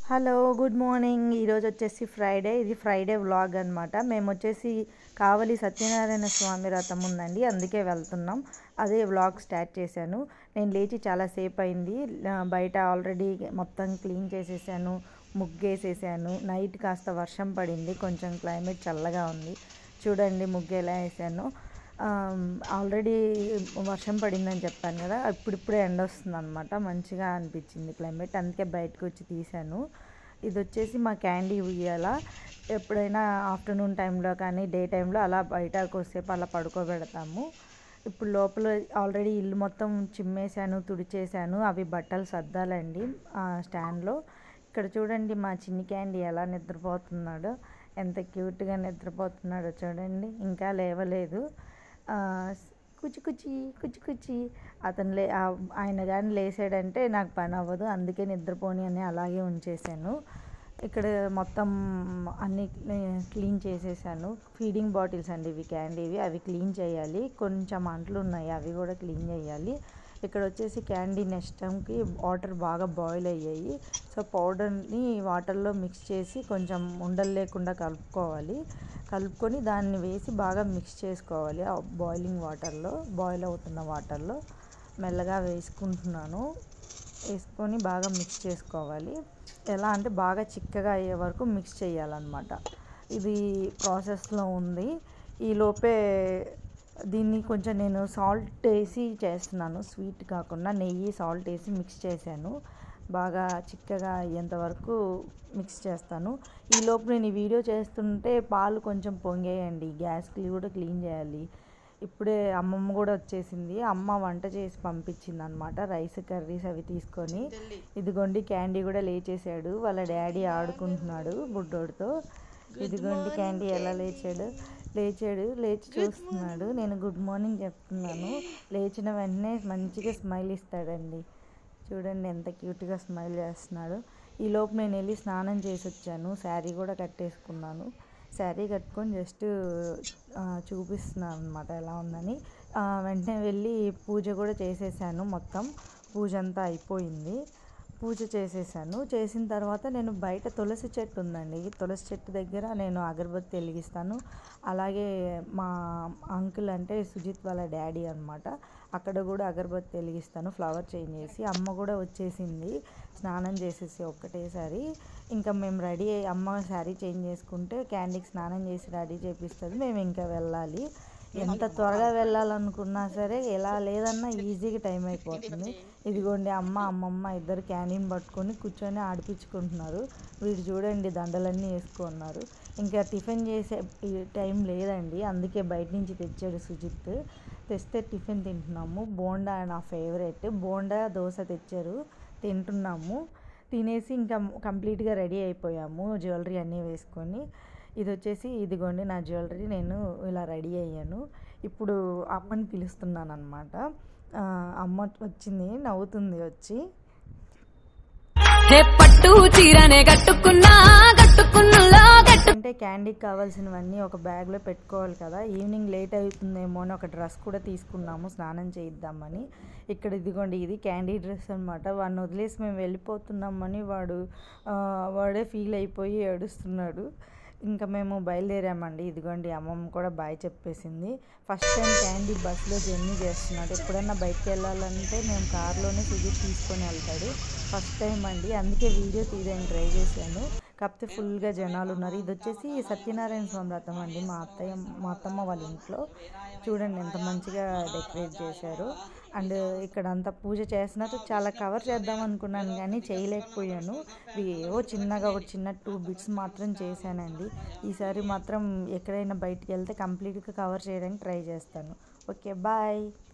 hello good morning ఈరోజు వచ్చేసి Friday ఇది ఫ్రైడే వ్లాగ్ అనమాట మేము వచ్చేసి కావలి సత్యనారాయణ స్వామి రథం ఉందండి అందుకే వెళ్తున్నాం అదే వ్లాగ్ స్టార్ట్ చేశాను నేను లేచి చాలా సేపు అయింది ఆ, బయట ఆల్రెడీ మొత్తం క్లీన్ చేసేసాను ముగ్గేసేసాను నైట్ కాస్త వర్షం పడింది కొంచెం క్లైమేట్ చల్లగా ఉంది చూడండి ముగ్గు ఎలా వేసాను ఆల్రెడీ వర్షం పడిందని చెప్పాను కదా ఇప్పుడిప్పుడే ఎండ వస్తుంది అనమాట మంచిగా అనిపించింది క్లైమేట్ అందుకే బయటకు వచ్చి తీశాను ఇది వచ్చేసి మా క్యాండీ ఉయ్యాల ఎప్పుడైనా ఆఫ్టర్నూన్ టైంలో కానీ డే టైంలో అలా బయట కొద్దిసేపు అలా పడుకోబెడతాము ఇప్పుడు లోపల ఆల్రెడీ ఇల్లు మొత్తం చిమ్మేశాను తుడిచేశాను అవి బట్టలు సర్దాలండి ఆ స్టాండ్లో ఇక్కడ చూడండి మా చిన్ని క్యాండీ ఎలా నిద్రపోతున్నాడో ఎంత క్యూట్గా నిద్రపోతున్నాడో చూడండి ఇంకా లేవలేదు ఆ, కుచి కుచి కుచి కుచి అతను లే ఆ- ఆయన కానీ లేసాడంటే నాకు పని అవ్వదు అందుకే నిద్రపోని అని అలాగే ఉంచేసాను ఇక్కడ మొత్తం అన్ని క్లీన్ చేసేసాను ఫీడింగ్ బాటిల్స్ అండి ఇవి క్యాండీవి అవి క్లీన్ చేయాలి కొంచెం అంట్లు ఉన్నాయి అవి కూడా క్లీన్ చేయాలి ఇక్కడ వచ్చేసి క్యాండీ నెస్టమ్కి వాటర్ బాగా బాయిల్ అయ్యాయి సో పౌడర్ని వాటర్లో మిక్స్ చేసి కొంచెం ఉండలు లేకుండా కలుపుకోవాలి కలుపుకొని దాన్ని వేసి బాగా మిక్స్ చేసుకోవాలి ఆ బాయిలింగ్ వాటర్లో బాయిల్ అవుతున్న వాటర్లో మెల్లగా వేసుకుంటున్నాను వేసుకొని బాగా మిక్స్ చేసుకోవాలి ఎలా అంటే బాగా చిక్కగా అయ్యే వరకు మిక్స్ చేయాలన్నమాట ఇది ప్రాసెస్లో ఉంది ఈ లోపే దీన్ని కొంచెం నేను సాల్ట్ వేసి చేస్తున్నాను స్వీట్ కాకుండా నెయ్యి సాల్ట్ వేసి మిక్స్ చేశాను బాగా చిక్కగా అయ్యేంత వరకు మిక్స్ చేస్తాను ఈ లోపు నేను ఈ వీడియో చేస్తుంటే పాలు కొంచెం పొంగేయండి గ్యాస్కి కూడా క్లీన్ చేయాలి ఇప్పుడే అమ్మమ్మ కూడా వచ్చేసింది అమ్మ వంట చేసి పంపించింది అనమాట రైస్ కర్రీస్ అవి తీసుకొని ఇదిగోండి క్యాండీ కూడా లేచేసాడు వాళ్ళ డాడీ ఆడుకుంటున్నాడు బుడ్డోడితో ఇదిగోండి క్యాండీ ఎలా లేచాడు లేచాడు లేచి చూస్తున్నాడు నేను గుడ్ మార్నింగ్ చెప్తున్నాను లేచిన వెంటనే మంచిగా స్మైల్ ఇస్తాడండి చూడండి ఎంత క్యూట్గా స్మైల్ చేస్తున్నాడు ఈ లోపు నేను వెళ్ళి స్నానం చేసి వచ్చాను శారీ కూడా కట్టేసుకున్నాను శారీ కట్టుకొని జస్ట్ చూపిస్తున్నాను అనమాట ఎలా ఉందని ఆ, వెంటనే వెళ్ళి పూజ కూడా చేసేసాను మొత్తం పూజ అంతా అయిపోయింది పూజ చేసేసాను చేసిన తర్వాత నేను బయట తులసి చెట్టు ఉందండి తులసి చెట్టు దగ్గర నేను అగరబత్తి వెలిగిస్తాను అలాగే మా అంకుల్ అంటే సుజిత్ వాళ్ళ డాడీ అనమాట అక్కడ కూడా అగరబత్తి వెలిగిస్తాను ఫ్లవర్ చేంజ్ చేసి అమ్మ కూడా వచ్చేసింది స్నానం చేసేసి ఒక్కటేసారి ఇంకా మేము రెడీ అయ్యి అమ్మ శారీ చేంజ్ చేసుకుంటే క్యాండీకి స్నానం చేసి రెడీ చేపిస్తుంది మేము ఇంకా వెళ్ళాలి ఎంత త్వరగా వెళ్ళాలనుకున్నా సరే ఎలా లేదన్నా ఈజీగా టైం అయిపోతుంది ఇదిగోండి అమ్మ అమ్మమ్మ ఇద్దరు క్యానీన్ పట్టుకొని కూర్చొని ఆడిపించుకుంటున్నారు వీడు చూడండి దండలన్నీ వేసుకున్నారు ఇంకా టిఫిన్ చేసే ఈ టైం లేదండి అందుకే బయట నుంచి తెచ్చాడు సుజిత్ తెస్తే టిఫిన్ తింటున్నాము బోండా నా ఫేవరెట్ బోండా దోశ తెచ్చారు తింటున్నాము తినేసి ఇంకా కంప్లీట్గా రెడీ అయిపోయాము జ్యువెలరీ అన్నీ వేసుకొని ఇది వచ్చేసి ఇదిగోండి నా జ్యువెలరీ నేను ఇలా రెడీ అయ్యాను ఇప్పుడు అమ్మని పిలుస్తున్నాను అనమాట అమ్మ వచ్చింది నవ్వుతుంది వచ్చి హే పట్టు చీరనే కట్టుకున్నా కట్టుకున్నలో కట్టు అంటే క్యాండీకి కావాల్సినవన్నీ ఒక బ్యాగ్లో పెట్టుకోవాలి కదా ఈవినింగ్ లేట్ అవుతుందేమో అని ఒక డ్రెస్ కూడా తీసుకున్నాము స్నానం చేయిద్దామని ఇక్కడ ఇదిగోండి ఇది క్యాండీ డ్రెస్ అనమాట వాడిని వదిలేసి మేము వెళ్ళిపోతున్నామని వాడు ఆ, వాడే ఫీల్ అయిపోయి ఏడుస్తున్నాడు ఇంకా మేము బయలుదేరామండి ఇదిగోండి అమ్మమ్మ కూడా బాయ్ చెప్పేసింది ఫస్ట్ టైం క్యాండీ బస్సులో జర్నీ చేస్తున్నాడు ఎప్పుడైనా బయటకు వెళ్ళాలంటే మేము కార్లోనే సుజిత్ తీసుకొని వెళ్తాడు ఫస్ట్ టైం అండి అందుకే వీడియో తీయడానికి ట్రై చేశాను కాకపోతే ఫుల్గా జనాలు ఉన్నారు ఇది వచ్చేసి సత్యనారాయణ స్వామి వ్రతం అండి మా అత్తయ్య మా అత్తమ్మ వాళ్ళ ఇంట్లో చూడండి ఎంత మంచిగా డెకరేట్ చేశారు అండ్ ఇక్కడ అంతా పూజ చేస్తున్నట్టు చాలా కవర్ చేద్దాం అనుకున్నాను కానీ చేయలేకపోయాను ఇవి ఏవో చిన్నగా ఒక చిన్న టూ బిట్స్ మాత్రం చేశానండి ఈసారి మాత్రం ఎక్కడైనా బయటికి వెళ్తే కంప్లీట్గా కవర్ చేయడానికి ట్రై చేస్తాను ఓకే బాయ్